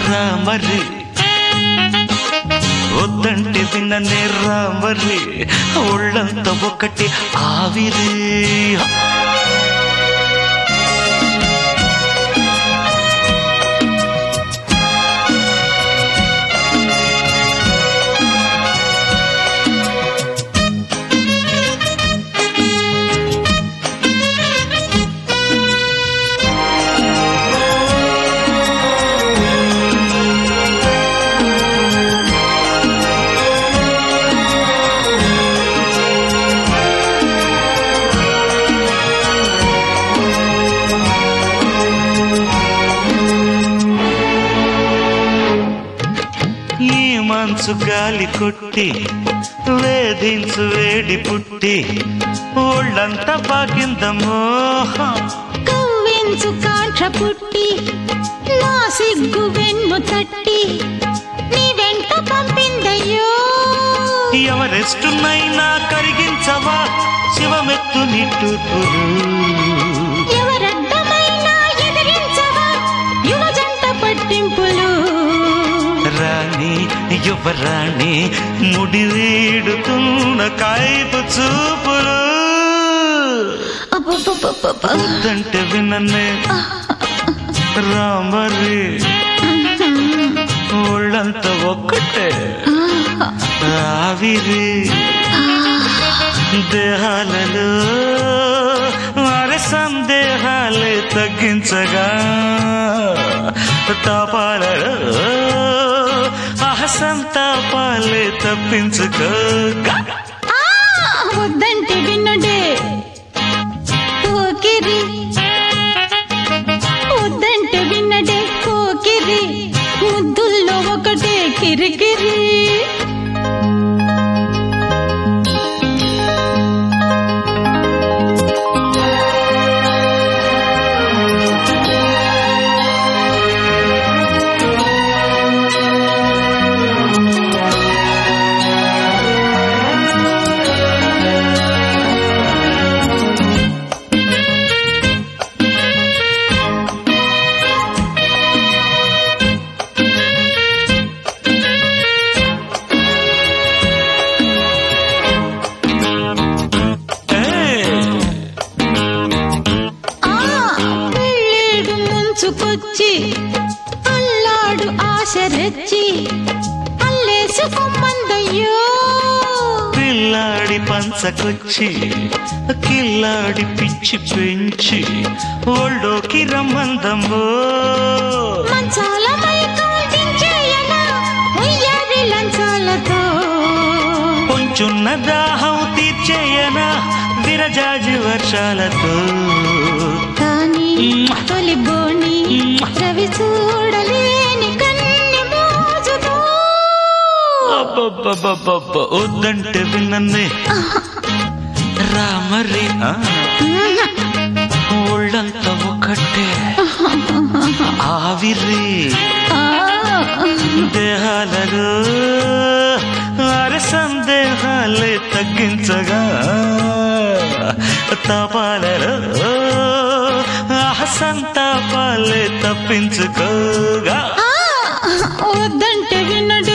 రామరి వద్దంటే విన్ననే రామరి ఒళ్ళంతా ఒకటి ఆవిరి ఈ మంచు గాలి కొట్టి వేధించు వేడి పుట్టి ఒళ్ళంతా బాగింద మోహం కవ్వించు కాంక్ష పుట్టి నా సిగ్గు వెన్ను తట్టి నీ వెంట పంపిందయ్యో ఎవరెస్టునైనా కరిగించవా శివమెత్తు నిట్టూర్పులు ఎవరడ్డమైనా ఎదిరించవా యువ జంట పట్టింపులు రాణి యువరాణి ముడి వీడుతున్న కాయపు చూపులు అబ్బబ్బబ్బబ్బబ్బ. వద్దంటే విననే రామరి ఒళ్ళంతా ఒక్కటే ఆవిరి దేహాలలో వారి సందేహాలే తగ్గించగా తాపాలలో అహసంతాపాలే తప్పించుకోగా ఆ, వద్దంటే విన్నుడే పోకిరి వద్దంటే విన్నడే పోకిరి ముద్దుల్లో ఒకటే కిరికిరి ఆ పెళ్ళేడు ముంచుకొచ్చి అల్లాడు ఆశ రెచ్చి అల్లేసుకోమందయ్యో పిల్లాడి పంచకొచ్చి కిల్లాడి పిచ్చి పెంచి ఒళ్ళోకి రమ్మందమ్మో మంచాల మైకం దించేయనా ఉయ్యారి లంచాలతో కొంచున్న దాహం తీర్చేయనా విరజాజి వర్షాలతో కానీ తొలి బోని రవి చూడలేని కన్ని మోజుతో అబ్బబ్బబ్బబ్బబ్బ, వద్దంటే విన్నన్నే రామరి ఆ, ఒళ్ళంతా ఒకటే ఆవిరి ఆ, దేహాలలో అర సందేహాలే తగ్గించగా తపాలలో అహసంతాపాలే తప్పించుకోగా ఆ, వద్దంటే వినడే